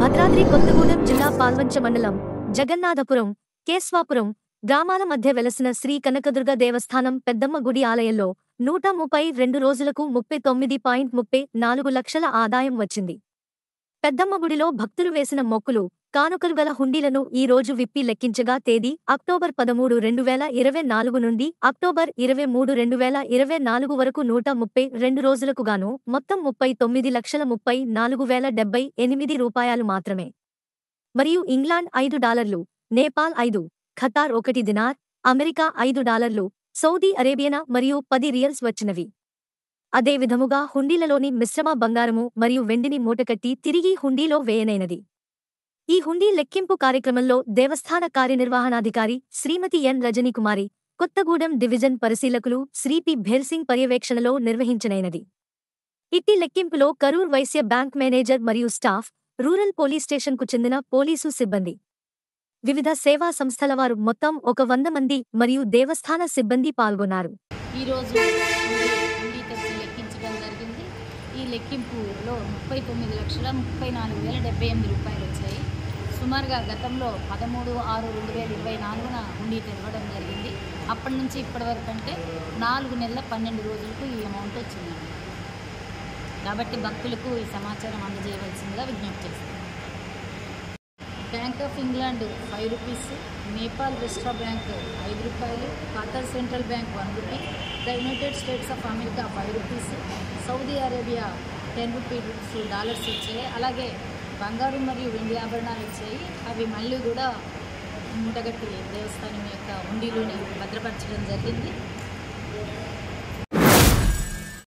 భద్రాద్రి కొత్తగూడెం జిల్లా పాల్వంచ మండలం జగన్నాథపురం కేస్వాపురం గ్రామాల మధ్య వెలసిన శ్రీ కనకదుర్గ దేవస్థానం పెద్దమ్మ గుడి ఆలయంలో నూట ముప్పై రెండు రోజులకు ముప్పై తొమ్మిది పాయింట్ ముప్పై నాలుగు లక్షల ఆదాయం వచ్చింది పెద్దమ్మ గుడిలో భక్తులు వేసిన మొక్కులు కానుకలు గల హుండీలను ఈ రోజు విప్పి లెక్కించగా తేదీ అక్టోబర్ పదమూడు రెండు వేల ఇరవై నాలుగు నుండి అక్టోబర్ ఇరవై మూడు రెండు వేల ఇరవై నాలుగు వరకు నూట ముప్పై రెండు రోజులకు గాను మొత్తం ముప్పై తొమ్మిది లక్షల ముప్పై నాలుగు వేల డెబ్బై ఎనిమిది రూపాయలు మాత్రమే మరియు ఇంగ్లాండ్ ఐదు డాలర్లు నేపాల్ ఐదు ఖతార్ ఒకటి దినార్ అమెరికా ఐదు డాలర్లు సౌదీ అరేబియనా మరియు పది రియల్స్ వచ్చినవి అదే విధముగా హుండీలలోని మిశ్రమ బంగారము మరియు వెండిని మూటకట్టి తిరిగి హుండీలో వేయనైనది ఈ హుండీ లెక్కింపు కార్యక్రమంలో దేవస్థాన కార్యనిర్వహణాధికారి శ్రీమతి ఎన్ రజనీకుమారి కొత్తగూడెం డివిజన్ పరిశీలకులు శ్రీ పి భేర్సింగ్ పర్యవేక్షణలో నిర్వహించనైనది ఇట్టి లెక్కింపులో కరూర్ వైశ్య బ్యాంక్ మేనేజర్ మరియు స్టాఫ్ రూరల్ పోలీస్ స్టేషన్కు చెందిన పోలీసు సిబ్బంది వివిధ సేవా సంస్థల వారు మొత్తం ఒక వంద మంది మరియు దేవస్థాన సిబ్బంది పాల్గొన్నారు ఈరోజు హుండీ హుండీ తెచ్చి లెక్కించడం జరిగింది ఈ లెక్కింపులో ముప్పై తొమ్మిది లక్షల ముప్పై నాలుగు వేల డెబ్బై ఎనిమిది రూపాయలు వచ్చాయి సుమారుగా గతంలో పదమూడు ఆరు రెండు వేల ఇరవై నాలుగున హుండీ తెరవడం జరిగింది అప్పటి నుంచి ఇప్పటి వరకు అంటే నాలుగు నెలల పన్నెండు రోజులకు ఈ అమౌంట్ వచ్చిందండి కాబట్టి భక్తులకు ఈ సమాచారం అందజేయవలసిందిగా విజ్ఞప్తి చేస్తాను bank of England five rupees Nepal వెస్ట్రా బ్యాంక్ ఐదు రూపాయలు Qatar central bank one rupee the United States of America five rupees Saudi Arabia ten rupees dollars వచ్చాయి అలాగే బంగారు మరియు వెండి ఆభరణాలు వచ్చాయి అవి మళ్ళీ కూడా మూటగట్టి దేవస్థానం యొక్క హుండీలోని భద్రపరచడం జరిగింది